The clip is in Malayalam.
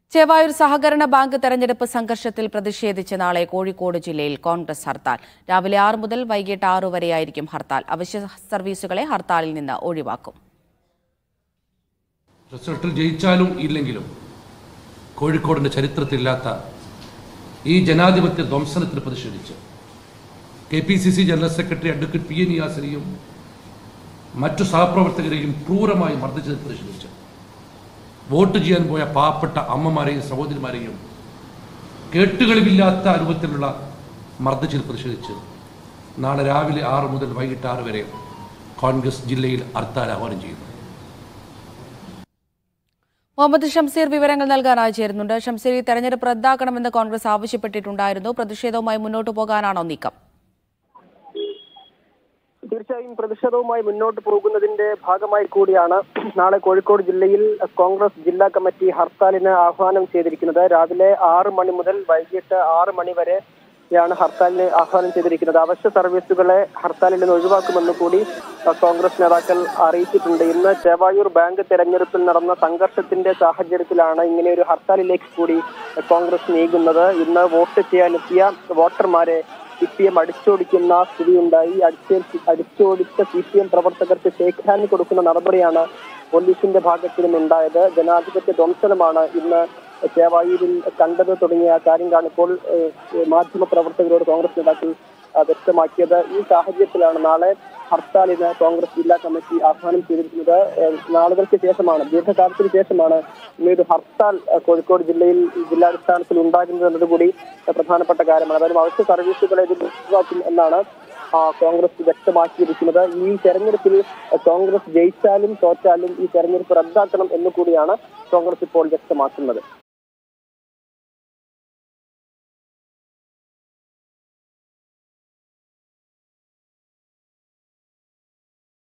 ചേവായൂർ സഹകരണ ബാങ്ക് തെരഞ്ഞെടുപ്പ് സംഘർഷത്തിൽ പ്രതിഷേധിച്ച് നാളെ കോഴിക്കോട് ജില്ലയിൽ കോൺഗ്രസ് ഹർത്താൽ രാവിലെ ആറ് മുതൽ വൈകിട്ട് ആറു വരെയായിരിക്കും ഹർത്താൽ അവശ്യ സർവീസുകളെ ഹർത്താലിൽ നിന്ന് ഒഴിവാക്കും റിസൾട്ടിൽ ജയിച്ചാലും ഇല്ലെങ്കിലും കോഴിക്കോടിൻ്റെ ചരിത്രത്തിലില്ലാത്ത ഈ ജനാധിപത്യ ധ്വംസനത്തിൽ പ്രതിഷേധിച്ച് K P C C general secretary advocate P N യാസിനെയും മറ്റു സഹപ്രവർത്തകരെയും ക്രൂരമായി മർദ്ദിച്ചതിൽ പ്രതിഷേധിച്ച് വോട്ട് ചെയ്യാൻ പോയ പാവപ്പെട്ട അമ്മമാരെയും സഹോദരിമാരെയും കേട്ടുകളിവില്ലാത്ത രൂപത്തിലുള്ള മർദ്ദിച്ചതിൽ പ്രതിഷേധിച്ച് നാളെ രാവിലെ ആറ് മുതൽ വൈകിട്ട് ആറ് വരെ കോൺഗ്രസ് ജില്ലയിൽ ഹർത്താൽ ആഹ്വാനം ചെയ്യുന്നു മുഹമ്മദ് ഷംസീർ വിവരങ്ങൾ നൽകാനായി ചേരുന്നുണ്ട് ഷംസീർ ഈ തെരഞ്ഞെടുപ്പ് റദ്ദാക്കണമെന്ന് കോൺഗ്രസ് ആവശ്യപ്പെട്ടിട്ടുണ്ടായിരുന്നു പ്രതിഷേധവുമായി മുന്നോട്ടു പോകാനാണോ നീക്കം തീർച്ചയായും പ്രതിഷേധവുമായി മുന്നോട്ട് പോകുന്നതിന്റെ ഭാഗമായി കൂടിയാണ് നാളെ കോഴിക്കോട് ജില്ലയിൽ കോൺഗ്രസ് ജില്ലാ കമ്മിറ്റി ഹർത്താലിന് ആഹ്വാനം ചെയ്തിരിക്കുന്നത് രാവിലെ ആറ് മണി മുതൽ വൈകിട്ട് ആറ് മണി വരെയാണ് ഹർത്താലിന് ആഹ്വാനം ചെയ്തിരിക്കുന്നത് അവശ്യ സർവീസുകളെ ഹർത്താലിൽ നിന്ന് ഒഴിവാക്കുമെന്ന് കൂടി അഹ്, കോൺഗ്രസ് നേതാക്കൾ അറിയിച്ചിട്ടുണ്ട് ഇന്ന് ചേവായൂർ ബാങ്ക് തെരഞ്ഞെടുപ്പിൽ നടന്ന സംഘർഷത്തിന്റെ സാഹചര്യത്തിലാണ് ഇങ്ങനെ ഒരു ഹർത്താലിലേക്ക് കൂടി കോൺഗ്രസ് നീങ്ങുന്നത് ഇന്ന് വോട്ട് ചെയ്യാനെത്തിയ വോട്ടർമാരെ സി പി എം അടിച്ചോടിക്കുന്ന സ്ഥിതിയുണ്ടായി അടിച്ച് അടിച്ചോടിച്ച സി പി എം പ്രവർത്തകർക്ക് ഷേക്ക് ഹാൻഡ് കൊടുക്കുന്ന നടപടിയാണ് പോലീസിന്റെ ഭാഗത്തു നിന്നുണ്ടായത് ജനാധിപത്യ ധ്വംസനമാണ് ഇന്ന് ചേവായൂരിൽ കണ്ടത് തുടങ്ങിയ കാര്യങ്ങളാണ് ഇപ്പോൾ ഏഹ്, മാധ്യമ പ്രവർത്തകരോട് കോൺഗ്രസ് നേതാക്കൾ ആ, വ്യക്തമാക്കിയത് ഈ സാഹചര്യത്തിലാണ് നാളെ ഹർത്താലിന് കോൺഗ്രസ് ജില്ലാ കമ്മിറ്റി ആഹ്വാനം ചെയ്തിരിക്കുന്നത് ഏഹ്, നാളുകൾക്ക് ശേഷമാണ് ദീർഘകാലത്തിന് ശേഷമാണ് ഇങ്ങനൊരു ഹർത്താൽ ഏഹ്, കോഴിക്കോട് ജില്ലയിൽ ജില്ലാടിസ്ഥാനത്തിൽ ഉണ്ടാകുന്നത് എന്നതുകൂടി ഏഹ്, പ്രധാനപ്പെട്ട കാര്യമാണ് അതായത് അവശ്യ സർവീസുകളെ ഇതിൽ ഒഴിവാക്കും എന്നാണ് ആ, കോൺഗ്രസ് വ്യക്തമാക്കിയിരിക്കുന്നത് ഈ തെരഞ്ഞെടുപ്പിൽ ഏഹ്, കോൺഗ്രസ് ജയിച്ചാലും തോറ്റാലും ഈ തെരഞ്ഞെടുപ്പ് റദ്ദാക്കണം എന്ന് കൂടിയാണ് കോൺഗ്രസ് ഇപ്പോൾ വ്യക്തമാക്കുന്നത്